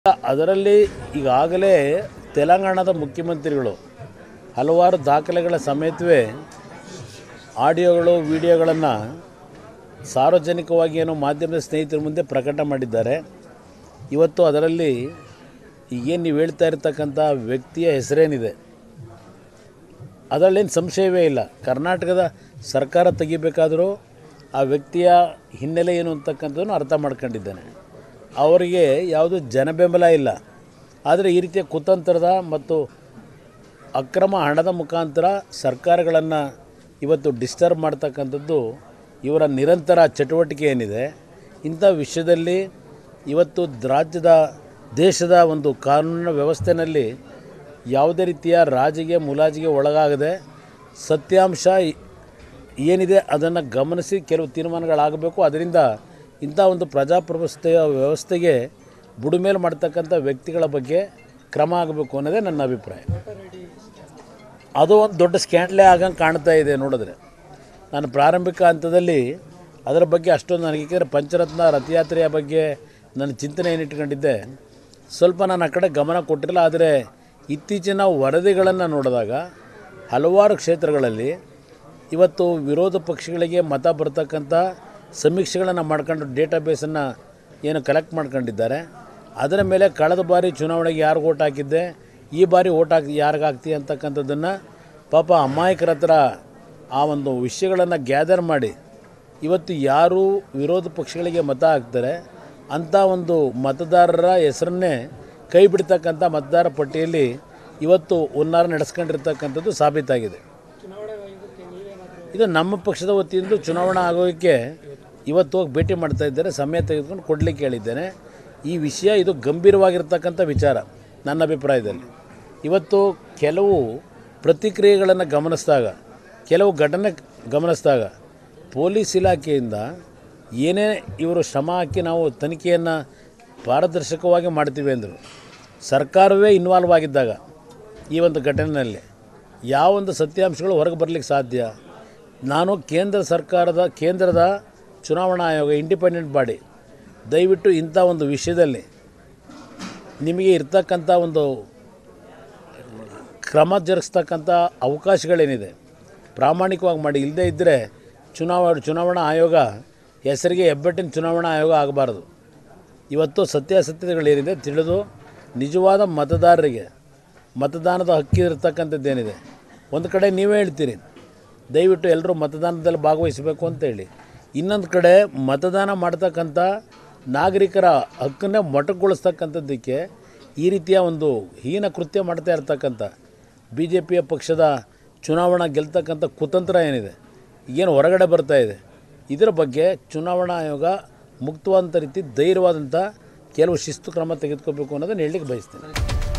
ಅದರಲ್ಲಿ ಈಗಾಗಲೇ ತೆಲಂಗಾಣದ ಮುಖ್ಯಮಂತ್ರಿಗಳು ಹಲವಾರು ದಾಖಲೆಗಳ ಸಮೇತವೇ ಆಡಿಯೋಗಳು ವಿಡಿಯೋಗಳನ್ನು ಸಾರ್ವಜನಿಕವಾಗಿ ಏನೋ ಮಾಧ್ಯಮದ ಸ್ನೇಹಿತರ ಮುಂದೆ ಪ್ರಕಟ ಮಾಡಿದ್ದಾರೆ ಇವತ್ತು ಅದರಲ್ಲಿ ಈಗೇನು ನೀವು ಹೇಳ್ತಾ ಇರ್ತಕ್ಕಂಥ ವ್ಯಕ್ತಿಯ ಹೆಸರೇನಿದೆ ಅದರಲ್ಲೇನು ಸಂಶಯವೇ ಇಲ್ಲ ಕರ್ನಾಟಕದ ಸರ್ಕಾರ ತೆಗಿಬೇಕಾದರೂ ಆ ವ್ಯಕ್ತಿಯ ಹಿನ್ನೆಲೆ ಏನು ಅಂತಕ್ಕಂಥದ್ದನ್ನು ಅರ್ಥ ಮಾಡ್ಕೊಂಡಿದ್ದಾನೆ ಅವರಿಗೆ ಯಾವುದು ಜನಬೆಂಬಲ ಇಲ್ಲ ಆದರೆ ಈ ರೀತಿಯ ಕುತಂತ್ರದ ಮತ್ತು ಅಕ್ರಮ ಹಣದ ಮುಖಾಂತರ ಸರ್ಕಾರಗಳನ್ನು ಇವತ್ತು ಡಿಸ್ಟರ್ಬ್ ಮಾಡ್ತಕ್ಕಂಥದ್ದು ಇವರ ನಿರಂತರ ಚಟುವಟಿಕೆ ಏನಿದೆ ಇಂಥ ವಿಷಯದಲ್ಲಿ ಇವತ್ತು ರಾಜ್ಯದ ದೇಶದ ಒಂದು ಕಾನೂನಿನ ವ್ಯವಸ್ಥೆಯಲ್ಲಿ ಯಾವುದೇ ರೀತಿಯ ರಾಜಿಗೆ ಮುಲಾಜಿಗೆ ಒಳಗಾಗದೆ ಸತ್ಯಾಂಶ ಏನಿದೆ ಅದನ್ನು ಗಮನಿಸಿ ಕೆಲವು ತೀರ್ಮಾನಗಳಾಗಬೇಕು ಅದರಿಂದ ಇಂಥ ಒಂದು ಪ್ರಜಾಪ್ರಭುತ್ವ ವ್ಯವಸ್ಥೆಗೆ ಬುಡುಮೇಲು ಮಾಡ್ತಕ್ಕಂಥ ವ್ಯಕ್ತಿಗಳ ಬಗ್ಗೆ ಕ್ರಮ ಆಗಬೇಕು ಅನ್ನೋದೇ ನನ್ನ ಅಭಿಪ್ರಾಯ ಅದು ಒಂದು ದೊಡ್ಡ ಸ್ಕ್ಯಾಂಡ್ಲೇ ಆಗಂಗೆ ಕಾಣ್ತಾ ಇದೆ ನೋಡಿದ್ರೆ ನಾನು ಪ್ರಾರಂಭಿಕ ಹಂತದಲ್ಲಿ ಅದರ ಬಗ್ಗೆ ಅಷ್ಟೊಂದು ನನಗೆ ಏಕೆಂದರೆ ಪಂಚರತ್ನ ರಥಯಾತ್ರೆಯ ಬಗ್ಗೆ ನನ್ನ ಚಿಂತನೆ ಏನಿಟ್ಕೊಂಡಿದ್ದೆ ಸ್ವಲ್ಪ ನಾನು ಆ ಕಡೆ ಗಮನ ಕೊಟ್ಟಿರಲಿಲ್ಲ ಆದರೆ ಇತ್ತೀಚಿನ ವರದಿಗಳನ್ನು ನೋಡಿದಾಗ ಹಲವಾರು ಕ್ಷೇತ್ರಗಳಲ್ಲಿ ಇವತ್ತು ವಿರೋಧ ಪಕ್ಷಗಳಿಗೆ ಮತ ಬರ್ತಕ್ಕಂಥ ಸಮೀಕ್ಷೆಗಳನ್ನು ಮಾಡ್ಕೊಂಡು ಡೇಟಾಬೇಸನ್ನು ಏನು ಕಲೆಕ್ಟ್ ಮಾಡ್ಕೊಂಡಿದ್ದಾರೆ ಅದರ ಮೇಲೆ ಕಳೆದ ಬಾರಿ ಚುನಾವಣೆಗೆ ಯಾರು ಓಟ್ ಹಾಕಿದ್ದೆ ಈ ಬಾರಿ ಓಟ್ ಹಾಕಿ ಯಾರಿಗೆ ಹಾಕ್ತಿ ಅಂತಕ್ಕಂಥದ್ದನ್ನು ಪಾಪ ಅಮಾಯಕರ ಹತ್ರ ಆ ಒಂದು ವಿಷಯಗಳನ್ನು ಗ್ಯಾದರ್ ಮಾಡಿ ಇವತ್ತು ಯಾರು ವಿರೋಧ ಪಕ್ಷಗಳಿಗೆ ಮತ ಹಾಕ್ತಾರೆ ಅಂಥ ಒಂದು ಮತದಾರರ ಹೆಸರನ್ನೇ ಕೈ ಬಿಡ್ತಕ್ಕಂಥ ಮತದಾರ ಪಟ್ಟಿಯಲ್ಲಿ ಇವತ್ತು ಹುನ್ನಾರ ನಡೆಸ್ಕೊಂಡಿರ್ತಕ್ಕಂಥದ್ದು ಸಾಬೀತಾಗಿದೆ ಇದು ನಮ್ಮ ಪಕ್ಷದ ವತಿಯಿಂದ ಚುನಾವಣಾ ಆಯೋಗಕ್ಕೆ ಇವತ್ತು ಹೋಗಿ ಭೇಟಿ ಮಾಡ್ತಾ ಇದ್ದಾರೆ ಸಮಯ ತೆಗೆದುಕೊಂಡು ಕೊಡಲಿಕ್ಕೆ ಹೇಳಿದ್ದೇನೆ ಈ ವಿಷಯ ಇದು ಗಂಭೀರವಾಗಿರ್ತಕ್ಕಂಥ ವಿಚಾರ ನನ್ನ ಅಭಿಪ್ರಾಯದಲ್ಲಿ ಇವತ್ತು ಕೆಲವು ಪ್ರತಿಕ್ರಿಯೆಗಳನ್ನು ಗಮನಿಸಿದಾಗ ಕೆಲವು ಘಟನೆ ಗಮನಿಸಿದಾಗ ಪೊಲೀಸ್ ಇಲಾಖೆಯಿಂದ ಏನೇ ಇವರು ಶ್ರಮ ಹಾಕಿ ನಾವು ತನಿಖೆಯನ್ನು ಪಾರದರ್ಶಕವಾಗಿ ಮಾಡ್ತೀವಿ ಅಂದರು ಸರ್ಕಾರವೇ ಇನ್ವಾಲ್ವ್ ಆಗಿದ್ದಾಗ ಈ ಒಂದು ಘಟನೆಯಲ್ಲಿ ಯಾವೊಂದು ಸತ್ಯಾಂಶಗಳು ಹೊರಗೆ ಬರಲಿಕ್ಕೆ ಸಾಧ್ಯ ನಾನು ಕೇಂದ್ರ ಸರ್ಕಾರದ ಕೇಂದ್ರದ ಚುನಾವಣಾ ಆಯೋಗ ಇಂಡಿಪೆಂಡೆಂಟ್ ಬಾಡಿ ದಯವಿಟ್ಟು ಇಂಥ ಒಂದು ವಿಷಯದಲ್ಲಿ ನಿಮಗೆ ಇರ್ತಕ್ಕಂಥ ಒಂದು ಕ್ರಮ ಜರುಗಿಸ್ತಕ್ಕಂಥ ಅವಕಾಶಗಳೇನಿದೆ ಪ್ರಾಮಾಣಿಕವಾಗಿ ಮಾಡಿ ಇಲ್ಲದೇ ಇದ್ದರೆ ಚುನಾವ ಚುನಾವಣಾ ಆಯೋಗ ಹೆಸರಿಗೆ ಹೆಬ್ಬೆಟ್ಟಿನ ಚುನಾವಣಾ ಆಯೋಗ ಆಗಬಾರ್ದು ಇವತ್ತು ಸತ್ಯಾಸತ್ಯತೆಗಳೇನಿದೆ ತಿಳಿದು ನಿಜವಾದ ಮತದಾರರಿಗೆ ಮತದಾನದ ಹಕ್ಕಿರ್ತಕ್ಕಂಥದ್ದೇನಿದೆ ಒಂದು ಕಡೆ ನೀವೇ ಹೇಳ್ತೀರಿ ದಯವಿಟ್ಟು ಎಲ್ಲರೂ ಮತದಾನದಲ್ಲಿ ಭಾಗವಹಿಸಬೇಕು ಅಂತೇಳಿ ಇನ್ನೊಂದು ಕಡೆ ಮತದಾನ ಮಾಡ್ತಕ್ಕಂಥ ನಾಗರಿಕರ ಹಕ್ಕನ್ನೇ ಮೊಟಕುಗೊಳಿಸ್ತಕ್ಕಂಥದ್ದಕ್ಕೆ ಈ ರೀತಿಯ ಒಂದು ಹೀನ ಕೃತ್ಯ ಮಾಡ್ತಾ ಇರ್ತಕ್ಕಂಥ ಬಿ ಜೆ ಪಿಯ ಪಕ್ಷದ ಚುನಾವಣಾ ಗೆಲ್ತಕ್ಕಂಥ ಕುತಂತ್ರ ಏನಿದೆ ಏನು ಹೊರಗಡೆ ಬರ್ತಾ ಇದೆ ಇದರ ಬಗ್ಗೆ ಚುನಾವಣಾ ಆಯೋಗ ಮುಕ್ತವಾದಂಥ ರೀತಿ ಧೈರ್ಯವಾದಂಥ ಕೆಲವು ಶಿಸ್ತು ಕ್ರಮ ತೆಗೆದುಕೋಬೇಕು ಅನ್ನೋದನ್ನು ಹೇಳಲಿಕ್ಕೆ ಬಯಸ್ತೇನೆ